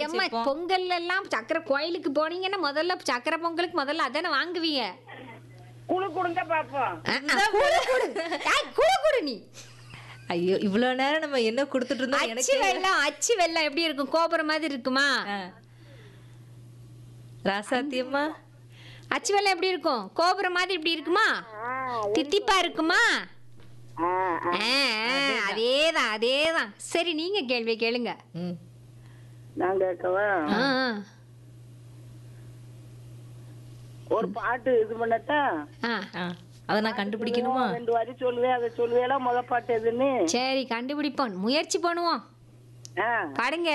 எம்மா வச்சிருப்போம் பொங்கல் எல்லாம் சக்கரை கோயிலுக்கு போனீங்கன்னா முதல்ல சக்கரை பொங்கலுக்கு முதல்ல அதானே வாங்குவீங்க குழு கொடுங்க பாப்போம் அஹ், அஹ், குடு, குடு. ஏய், குடு, குடு நீ ஐயோ இவ்வளவு நேரம் நம்ம என்ன கொடுத்துட்டு இருந்தோம் அச்சு எனக்கு வெள்ளம் அச்சு வெள்ளம் எப்படி இருக்கும் கோபுரம் மாதிரி இருக்குமா ராசாத்தியம்மா அச்சு வெள்ளம் எப்படி இருக்கும் கோபுரம் மாதிரி இப்படி இருக்குமா தித்திப்பா இருக்குமா ஆ, ஆ. ஆ, ஆ, அதேதான் அதேதான் சரி நீங்க கேள்வி கேளுங்க ம் நான் கேட்கவா ஆ, ஆ. ஒரு பாட்டு இது பண்ணட்டா ஆ ஆ அதை நான் கண்டுபிடிக்கணுமா ரெண்டு வாரி சொல்லுவேன் அதை சொல்லுவேல முத பாட்டு எதுன்னு சரி கண்டுபிடிப்போம் முயற்சி பண்ணுவோம் ஆ. பாடுங்க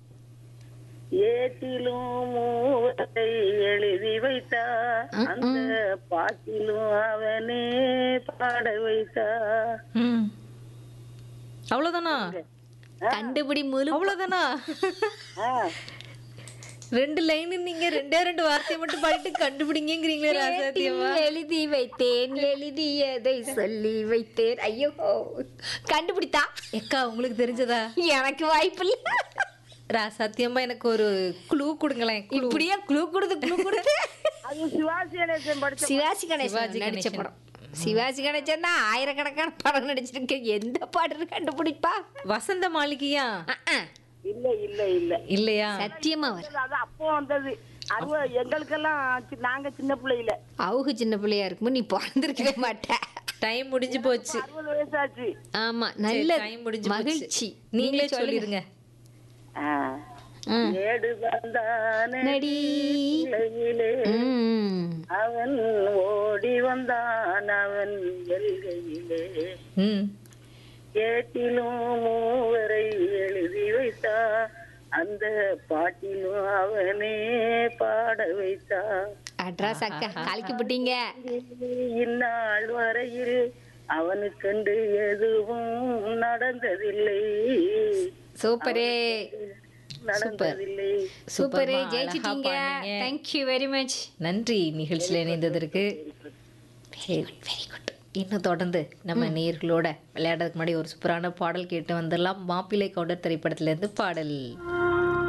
ஏட்டிலும் மூவத்தை எழுதி வைத்தா அந்த பாட்டிலும் அவனே பாட வைத்தா ம் அவ்வளவுதானா கண்டுபிடி முழு அவ்வளவுதானா ஆ. ரெண்டு லைன் நீங்க ரெண்டே ரெண்டு வார்த்தையை மட்டும் பாடிட்டு கண்டுபிடிங்கிறீங்களே ராசாத்தியம்மா எழுதி வைத்தேன் எழுதியதை சொல்லி வைத்தேன் ஐயோ கண்டுபிடித்தா எக்கா உங்களுக்கு தெரிஞ்சதா எனக்கு வாய்ப்பு இல்ல ராசாத்தியம்மா எனக்கு ஒரு க்ளூ கொடுங்களேன் clue. இப்படியே குழு கொடுத்து குழு கொடுத்து அது சிவாஜி கணேசன் படிச்ச சிவாஜி கணேசன் சிவாஜி நடிச்ச கணேசன். படம் சிவாஜி கணேசன் தான் ஆயிரக்கணக்கான படம் நடிச்சிருக்கு எந்த பாட்டு கண்டுபிடிப்பா வசந்த மாளிகையா அஹ், அஹ். இல்ல இல்ல இல்ல இல்லையா சத்தியமா வரும் அது அப்போ வந்தது அது எங்களுக்கெல்லாம் சி- நாங்க சின்ன பிள்ளையில அவுகு சின்ன பிள்ளையா இருக்கும்போது நீ பிறந்திருக்கவே மாட்ட டைம் முடிஞ்சு போச்சு அறுபது வயசாச்சு ஆமா நல்ல டைம் முடிஞ்சு போச்சு. மகிழ்ச்சி நீங்களே சொல்லிருங்க ஆ. ம். ஏடு வந்தானே நடி இலையிலே ம். அவன் ஓடி வந்தான் அவன் எல்கையிலே ம் ஏட்டிலும் மூவரை எழுதி வைத்தா அந்த பாட்டிலும் அவனே பாட வைத்தா அட்ரஸ் அக்கா கலக்கி போட்டீங்க இந்நாள் வரையில் அவனுக்கென்று எதுவும் நடந்ததில்லை சூப்பரே நடந்ததில்லை சூப்பரே சூப்பர்மா, ஜெயிச்சிட்டீங்க அழகா பாடுனீங்க. தேங்க்யூ வெரி மச் நன்றி நிகழ்ச்சியில் இணைந்ததற்கு வெரி குட் வெரி குட் இன்னும் தொடர்ந்து நம்ம நேயர்களோட விளையாடுறதுக்கு முன்னாடி ஒரு சூப்பரான பாடல் கேட்டு வந்துடலாம் மாப்பிள்ளை கவுண்டர் திரைப்படத்துல இருந்து பாடல்